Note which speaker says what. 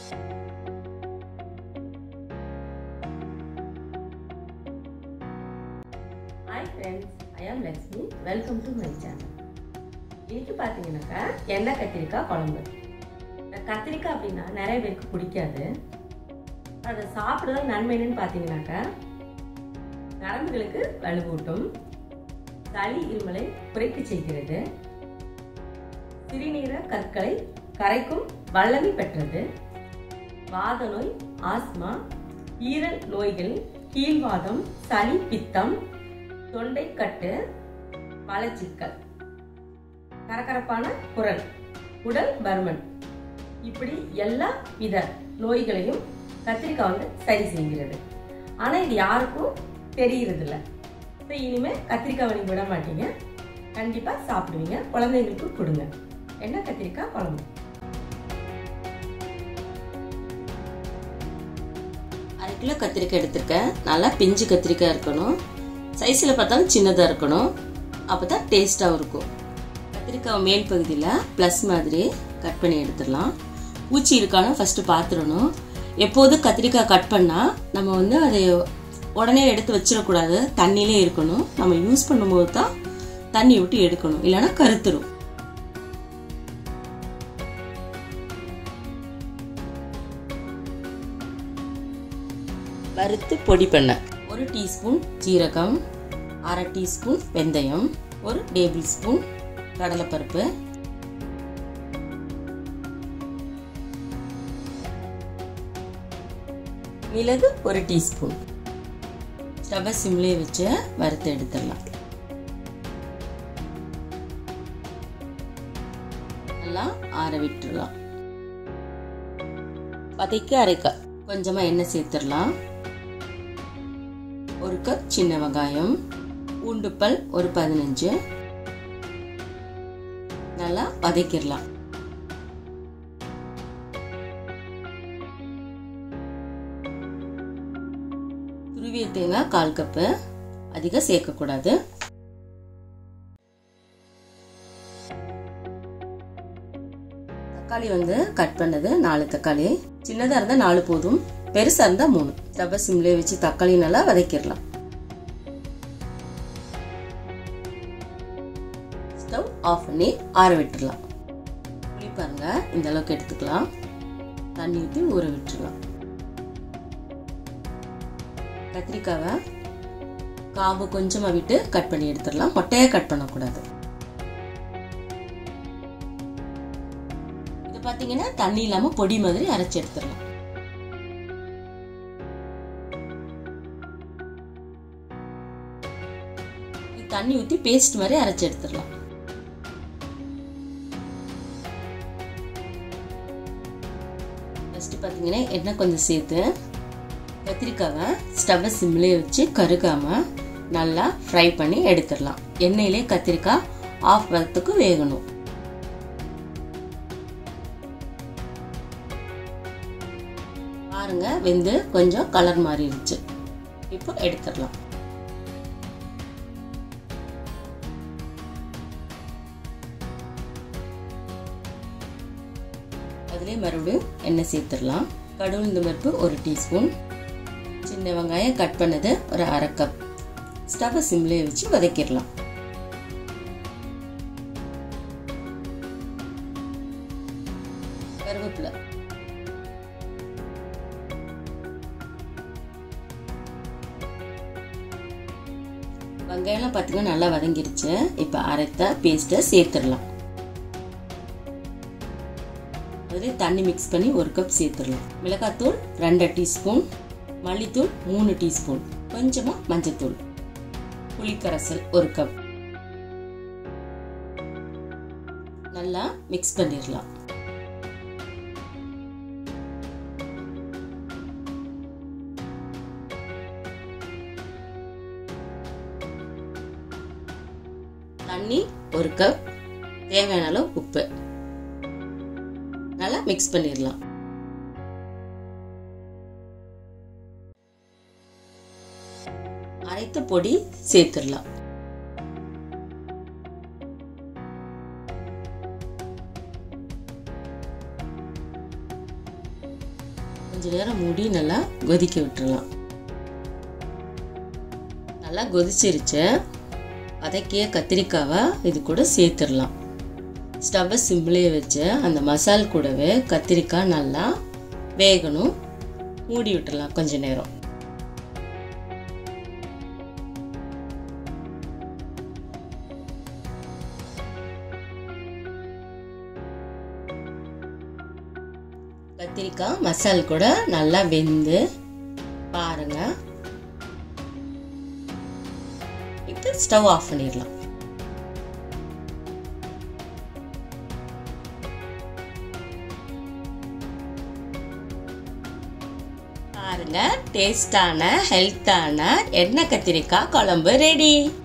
Speaker 1: hi friends I am Lakshmi welcome to my channel இன்னைக்கு பார்த்தீங்கன்னாக்கா எண்ணெய் கத்திரிக்காய் குழம்பு இந்த கத்திரிக்காய் அப்படின்னா நிறைய பேருக்கு பிடிக்காது அதை சாப்பிடுறது நன்மைன்னு பார்த்தீங்கன்னாக்கா நரம்புகளுக்கு வலுவூட்டும் சளி இருமலை குறைக்க செய்கிறது சிறுநீர கற்களை கரைக்கும் வல்லமை பெற்றது வாத நோய் ஆஸ்மா ஈரல் நோய்கள் கீழ்வாதம் சளி பித்தம் தொண்டைக்கட்டு மலச்சிக்கல் கரகரப்பான குரல் உடல் பருமன் இப்படி எல்லா வித நோய்களையும் கத்திரிக்காய் வந்து சரி செய்கிறது ஆனால் இது யாருக்கும் தெரியறதில்ல ஸோ இனிமேல் கத்திரிக்காய் நீங்க விட மாட்டீங்க கண்டிப்பாக சாப்பிடுவீங்க குழந்தைங்களுக்கு கொடுங்க என்ன கத்திரிக்காய் குழம்பு
Speaker 2: அரை கிலோ கத்திரிக்காய் எடுத்திருக்கேன் நல்லா பிஞ்சு கத்திரிக்காய் இருக்கணும் சைஸில் பார்த்தாலும் சின்னதாக இருக்கணும் அப்போ தான் டேஸ்ட்டாகவும் இருக்கும் கத்திரிக்காய் மேல் பகுதியில் ப்ளஸ் மாதிரி கட் பண்ணி எடுத்துடலாம் பூச்சி இருக்கான்னு ஃபஸ்ட்டு பார்த்துடணும் எப்போதும் கத்திரிக்காய் கட் பண்ணால் நம்ம வந்து அதை உடனே எடுத்து வச்சிடக்கூடாது தண்ணியிலே இருக்கணும் நம்ம யூஸ் பண்ணும்போது தான் தண்ணி விட்டு எடுக்கணும் இல்லைன்னா கருத்துரும் வறுத்து பொடி பண்ண ஒரு டீஸ்பூன் ஜீரகம் அரை டீஸ்பூன் வெந்தயம் ஒரு டேபிள் ஸ்பூன் கடலைப்பருப்பு மிளகு ஒரு டீஸ்பூன் ஸ்டவ்வை சிம்லே வச்சு வறுத்து எடுத்துடலாம் நல்லா ஆற விட்டுடலாம் வதைக்க அரைக்க கொஞ்சமா எண்ணெய் சேர்த்துடலாம் ஒரு கப் சின்ன வெங்காயம் பூண்டுப்பல் ஒரு பதினஞ்சு நல்லா வதக்கிடலாம் துருவிய தேங்காய் கால் கப்பு அதிகம் சேர்க்கக்கூடாது தக்காளி வந்து கட் பண்ணது நாலு தக்காளி சின்னதாக இருந்தால் நாலு போதும் பெருசாக இருந்தால் மூணு ஸ்டவ்வை சிம்லேயே வச்சு தக்காளி நல்லா வதக்கிடலாம் ஸ்டவ் ஆஃப் பண்ணி ஆற விட்டுடலாம் புளி பாருங்க இந்த அளவுக்கு எடுத்துக்கலாம் தண்ணி ஊற்றி ஊற விட்டுடலாம் கத்திரிக்காவை காம்பு கொஞ்சமாக விட்டு கட் பண்ணி எடுத்துடலாம் மொட்டையாக கட் பண்ணக்கூடாது இது பார்த்தீங்கன்னா தண்ணி இல்லாமல் பொடி மாதிரி அரைச்சி எடுத்துடலாம் தண்ணி ஊற்றி பேஸ்ட் மாதிரி அரைச்சி எடுத்துடலாம் ஃபஸ்ட்டு பார்த்தீங்கன்னா எண்ணெய் கொஞ்சம் சேர்த்து கத்திரிக்காவை ஸ்டவ்வை சிம்லேயே வச்சு கருகாமல் நல்லா ஃப்ரை பண்ணி எடுத்துடலாம் எண்ணெயிலே கத்திரிக்காய் ஆஃப் வரத்துக்கு வேகணும் பாருங்க வெந்து கொஞ்சம் கலர் மாறிடுச்சு இப்போ எடுத்துடலாம் அதிலே மறுபடியும் எண்ணெய் சேர்த்துடலாம் கடுகுந்த பருப்பு ஒரு டீஸ்பூன் சின்ன வெங்காயம் கட் பண்ணது ஒரு அரை கப் ஸ்டவ் சிம்லேயே வச்சு வதக்கிடலாம் கருவேப்பிலை வெங்காயம்லாம் பார்த்தீங்கன்னா நல்லா வதங்கிருச்சு இப்போ அரைத்த பேஸ்ட்டை சேர்த்துடலாம் அதில் தண்ணி மிக்ஸ் பண்ணி ஒரு கப் சேர்த்துடலாம் மிளகாத்தூள் ரெண்டு டீஸ்பூன் மல்லித்தூள் மூணு டீஸ்பூன் கொஞ்சமாக மஞ்சத்தூள் புளிக்கரைசல் ஒரு கப் நல்லா மிக்ஸ் பண்ணிடலாம் தண்ணி ஒரு கப் தேவையான அளவு உப்பு நல்லா மிக்ஸ் பண்ணிடலாம் அரைத்த பொடி சேர்த்துடலாம் கொஞ்ச நேரம் மூடி நல்லா கொதிக்க விட்டுறலாம் நல்லா கொதிச்சிருச்சு வதக்கிய கத்திரிக்காவை இது கூட சேர்த்துடலாம் ஸ்டவ்வை சிம்லேயே வச்சு அந்த மசால் கூடவே கத்திரிக்காய் நல்லா வேகணும் மூடி விட்டுறலாம் கொஞ்ச நேரம் கத்திரிக்காய் மசால் கூட நல்லா வெந்து பாருங்க இப்போ ஸ்டவ் ஆஃப் பண்ணிடலாம் பாருங்க டேஸ்டான ஹெல்த்தான எண்ணெய் கத்திரிக்காய் குழம்பு ரெடி